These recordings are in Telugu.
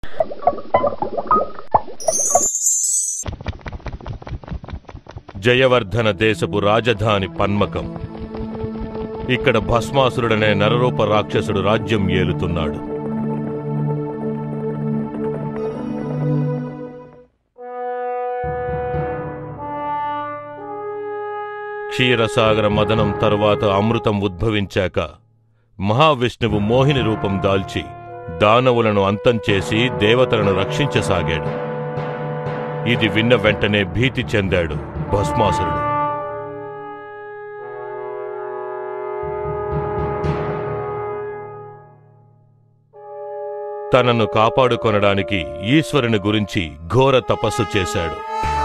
జయవర్ధన దేశపు రాజధాని పన్మకం ఇక్కడ భస్మాసురుడనే నరరూప రాక్షసుడు రాజ్యం ఏలుతున్నాడు క్షీరసాగర మదనం తరువాత అమృతం ఉద్భవించాక మహావిష్ణువు మోహిని రూపం దాల్చి దానవులను అంతం చేసి దేవతలను రక్షించసాగాడు ఇది విన్న వెంటనే భీతి చెందాడు భస్మాసురుడు తనను కాపాడుకొనడానికి ఈశ్వరుని గురించి ఘోర తపస్సు చేశాడు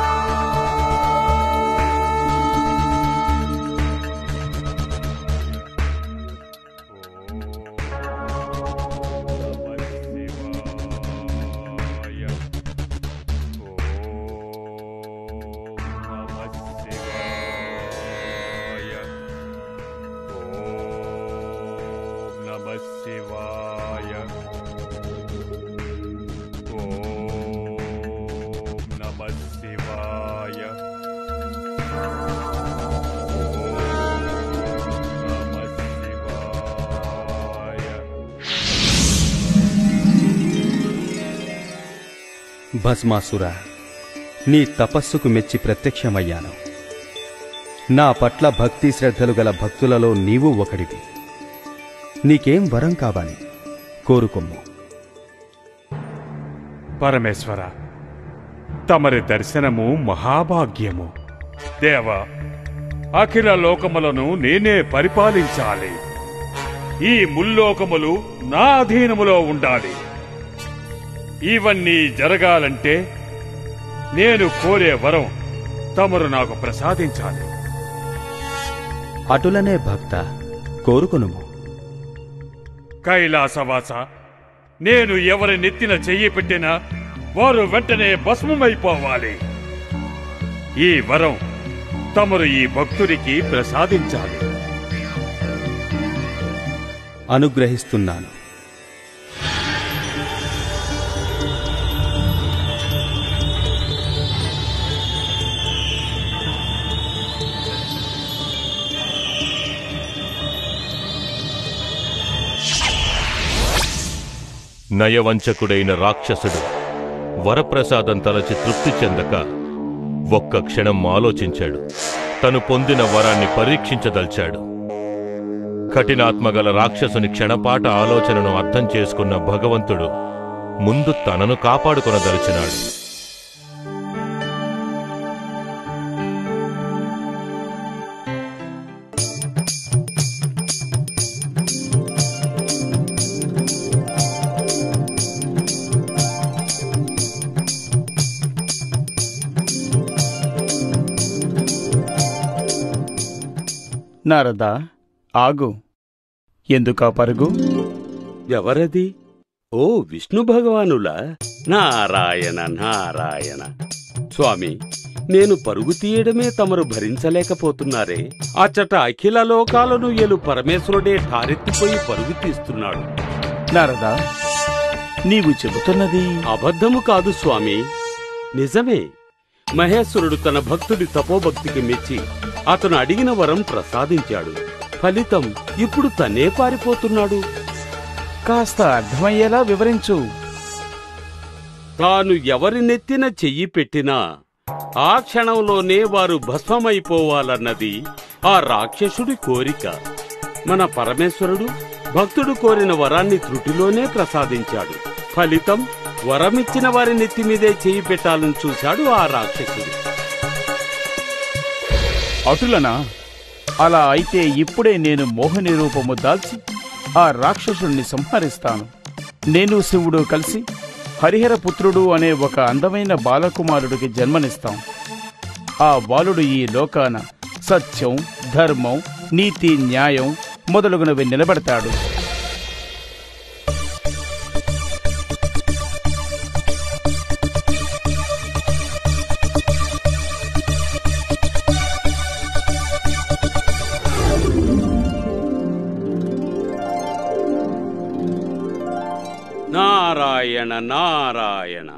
భస్మాసుర నీ తపస్సుకు మెచ్చి ప్రత్యక్షమయ్యాను నా పట్ల భక్తి శ్రద్ధలు గల భక్తులలో నీవు ఒకడివి నీకేం వరం కావాలి కోరుకొమ్ము పరమేశ్వర తమరి దర్శనము మహాభాగ్యము దేవ అఖిల లోకములను నేనే పరిపాలించాలి ఈ ముల్లోకములు నా అధీనములో ఉండాలి ఇవన్నీ జరగాలంటే నేను కోరే వరం తమరు నాకు ప్రసాదించాలి అటులనే భక్త కోరుకొనుము కైలాసవాస నేను ఎవరి నెత్తిన చెయ్యి పెట్టినా వారు వెంటనే భస్మమైపోవాలి ఈ వరం తమరు ఈ భక్తుడికి ప్రసాదించాలి అనుగ్రహిస్తున్నాను నయవంచకుడైన రాక్షసుడు వరప్రసాదం తలచి తృప్తి చెందక ఒక్క క్షణం ఆలోచించాడు తను పొందిన వరాన్ని పరీక్షించదల్చాడు కఠినాత్మగల రాక్షసుని క్షణపాట ఆలోచనను అర్థం చేసుకున్న భగవంతుడు ముందు తనను కాపాడుకొనదలిచినాడు నారదా ఆగు ఎందుకా పరుగు ఎవరది ఓ విష్ణు భగవానులా నారాయణ నారాయణ స్వామి నేను పరుగు తీయడమే తమరు భరించలేకపోతున్నారే అచ్చట అఖిల లోకాలను ఎలు పరమేశ్వరుడే ఠారెత్తిపోయి పరుగు తీస్తున్నాడు నారదా నీవు చెబుతున్నది అబద్ధము కాదు స్వామి నిజమే మహేశ్వరుడు తన భక్తుడి తపోభక్తికి మెచ్చి అతను అడిగిన వరం ప్రసాదించాడు ఫలితం ఇప్పుడు తనే పారిపోతున్నాడు కాస్త అర్థమయ్యేలా వివరించు తాను ఎవరి నెత్తిన చెయ్యి పెట్టినా ఆ క్షణంలోనే వారు భస్మమైపోవాలన్నది ఆ రాక్షసుడి కోరిక మన పరమేశ్వరుడు భక్తుడు కోరిన వరాన్ని త్రుటిలోనే ప్రసాదించాడు ఫలితం వరమిచ్చిన వారి నెత్తి మీదే చెయ్యి పెట్టాలని చూశాడు ఆ రాక్షసుడు అటులనా అలా అయితే ఇప్పుడే నేను మోహిని రూపము దాల్చి ఆ రాక్షసుణ్ణి సంహరిస్తాను నేను శివుడు కలిసి హరిహర పుత్రుడు అనే ఒక అందమైన బాలకుమారుడికి జన్మనిస్తాం ఆ బాలుడు ఈ లోకాన సత్యం ధర్మం నీతి న్యాయం మొదలగునవి నిలబెడతాడు నారాయణ నారాయణ నారాయణ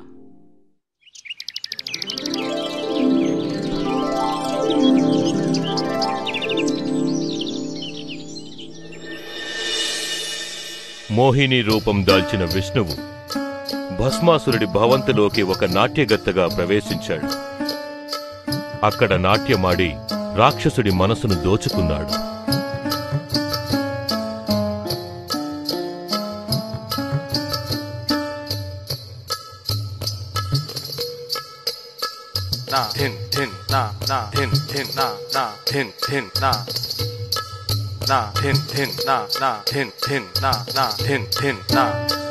మోహిని రూపం దాల్చిన విష్ణువు భస్మాసురుడి భవంతిలోకి ఒక నాట్యగత్తగా ప్రవేశించాడు అక్కడ నాట్యమాడి రాక్షసుడి మనసును దోచుకున్నాడు na tin tin na na tin tin na na tin tin na na tin tin na na tin tin na na tin tin na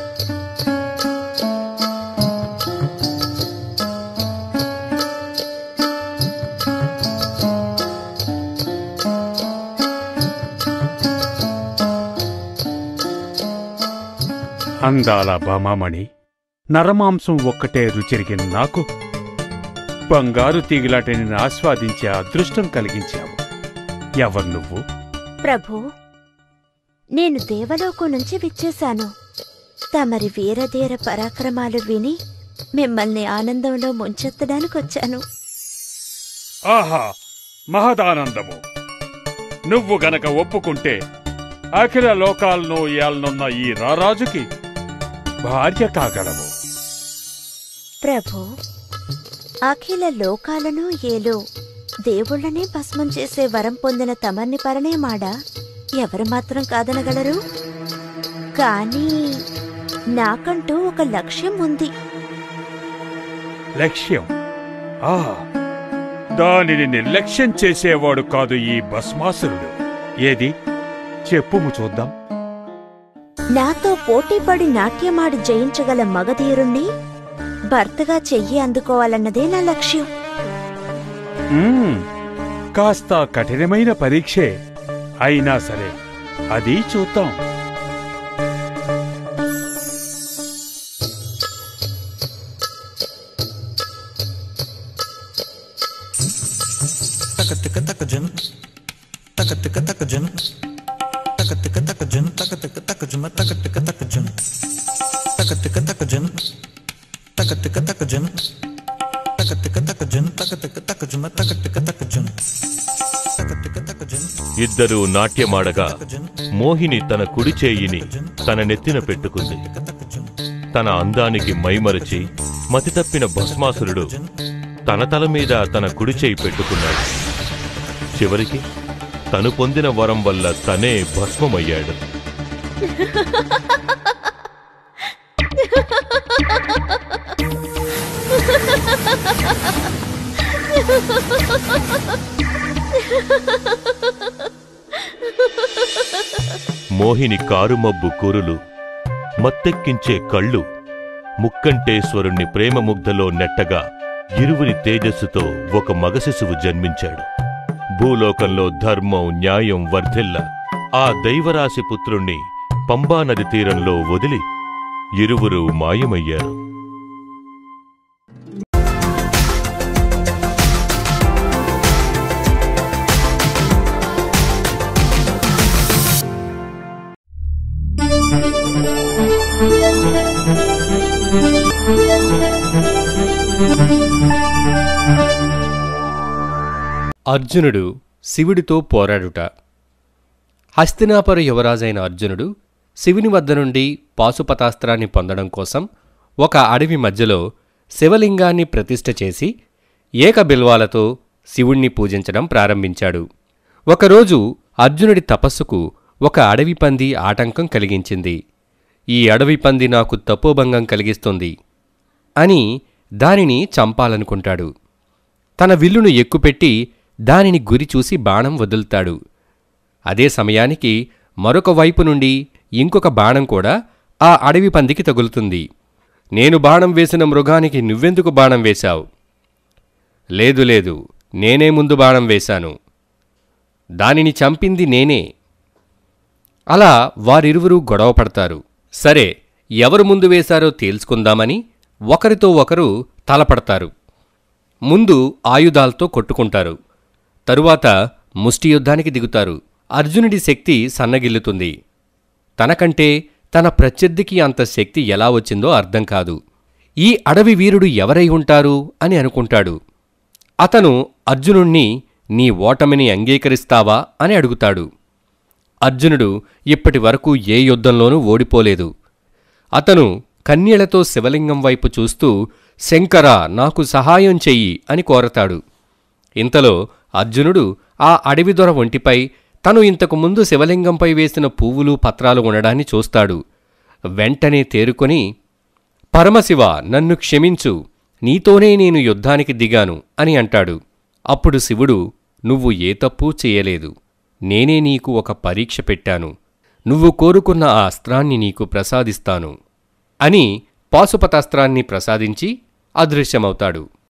అందాల భామామణి నరమాంసం ఒక్కటే రుచిరిగిన నాకు బంగారు తీగిలాటని ఆస్వాదించే అదృష్టం కలిగించావు ఎవరు నువ్వు ప్రభు నేను దేవలోకం నుంచి విచ్చేశాను తమరి వీరధీర పరాక్రమాలు విని మిమ్మల్ని ఆనందంలో ముంచెత్తడానికి వచ్చాను ఆహా మహదానందము నువ్వు గనక ఒప్పుకుంటే అఖిల లోకాలను ఏలనున్న ఈ రారాజుకి భార్య కాగలవు ప్రభు అఖిల లోకాలను ఏలో దేవుళ్ళనే భస్మం చేసే వరం పొందిన తమర్ని పరనేమాడా ఎవరు మాత్రం కాదనగలరు కానీ నాకంటూ ఒక లక్ష్యం ఉంది లక్ష్యం ఆ దానిని నిర్లక్ష్యం చేసేవాడు కాదు ఈ భస్మాసురుడు ఏది చెప్పుము చూద్దాం నాతో పోటీపడి నాట్యమాడి జయించగల మగధీరుణ్ణి భర్తగా చెయ్యి అందుకోవాలన్నదే నా లక్ష్యం మ్మ్. కాస్త కఠినమైన పరీక్షే అయినా సరే అది చూద్దాం taka tika taka jin taka tika taka jin taka tika taka jin taka tika taka jin taka tika taka jin taka tika taka jin taka tika taka jin taka tika taka jin taka tika taka jin taka tika taka jin taka tika taka jin ఇద్దరూ నాట్యమాడగా మోహిని తన కుడి చేయిని తన నెత్తిన పెట్టుకుంది తన అందానికి మైమరచి మతితప్పిన భస్మాసురుడు తన తల మీద తన కుడి చేయి పెట్టుకున్నాడు చివరికి తను పొందిన వరం వల్ల తనే భస్మమయ్యాడు మోహిని కారుమబ్బు కురులు మత్తెక్కించే కళ్ళు ముక్కంటేశ్వరుణ్ణి ప్రేమముగ్ధలో నెట్టగా ఇరువురి తేజస్సుతో ఒక మగశిశువు జన్మించాడు భూలోకంలో ధర్మం న్యాయం వర్ధిల్ల ఆ దైవరాశి పుత్రుణ్ణి పంబానది తీరంలో వదిలి ఇరువురు మాయమయ్యారు అర్జునుడు శివుడితో పోరాడుట హస్తినాపుర యువరాజైన అర్జునుడు శివుని వద్ద నుండి పాశుపతాస్త్రాన్ని పొందడం కోసం ఒక అడవి మధ్యలో శివలింగాన్ని ప్రతిష్ఠ చేసి ఏకబిల్వాలతో శివుణ్ణి పూజించడం ప్రారంభించాడు ఒకరోజు అర్జునుడి తపస్సుకు ఒక అడవి పంది ఆటంకం కలిగించింది ఈ అడవి పంది నాకు తపోభంగం కలిగిస్తుంది అని దానిని చంపాలనుకుంటాడు తన విల్లును ఎక్కుపెట్టి దానిని గురి చూసి బాణం వదులుతాడు అదే సమయానికి మరొక వైపు నుండి ఇంకొక బాణం కూడా ఆ అడవి పందికి తగులుతుంది నేను బాణం వేసిన మృగానికి నువ్వెందుకు బాణం వేశావు లేదు లేదు నేనే ముందు బాణం వేశాను దానిని చంపింది నేనే అలా వారిరువురూ గొడవ పడతారు సరే ఎవరు ముందు వేశారో తేల్చుకుందామని ఒకరితో ఒకరు తలపడతారు ముందు ఆయుధాలతో కొట్టుకుంటారు తరువాత ముష్టి యుద్ధానికి దిగుతారు అర్జునుడి శక్తి సన్నగిల్లుతుంది తనకంటే తన ప్రత్యర్థికి అంత శక్తి ఎలా వచ్చిందో అర్థం కాదు ఈ అడవి వీరుడు ఎవరై ఉంటారు అని అనుకుంటాడు అతను అర్జునుణ్ణి నీ ఓటమిని అంగీకరిస్తావా అని అడుగుతాడు అర్జునుడు ఇప్పటి వరకు ఏ యుద్ధంలోనూ ఓడిపోలేదు అతను కన్యలతో శివలింగం వైపు చూస్తూ శంకర నాకు సహాయం చెయ్యి అని కోరతాడు ఇంతలో అర్జునుడు ఆ అడవి దొర ఒంటిపై తను ఇంతకు ముందు శివలింగంపై వేసిన పువ్వులు పత్రాలు ఉండడాన్ని చూస్తాడు వెంటనే తేరుకొని పరమశివ నన్ను క్షమించు నీతోనే నేను యుద్ధానికి దిగాను అని అంటాడు అప్పుడు శివుడు నువ్వు ఏ తప్పూ చేయలేదు నేనే నీకు ఒక పరీక్ష పెట్టాను నువ్వు కోరుకున్న ఆ అస్త్రాన్ని నీకు ప్రసాదిస్తాను అని పాశుపతాస్త్రాన్ని ప్రసాదించి అదృశ్యమవుతాడు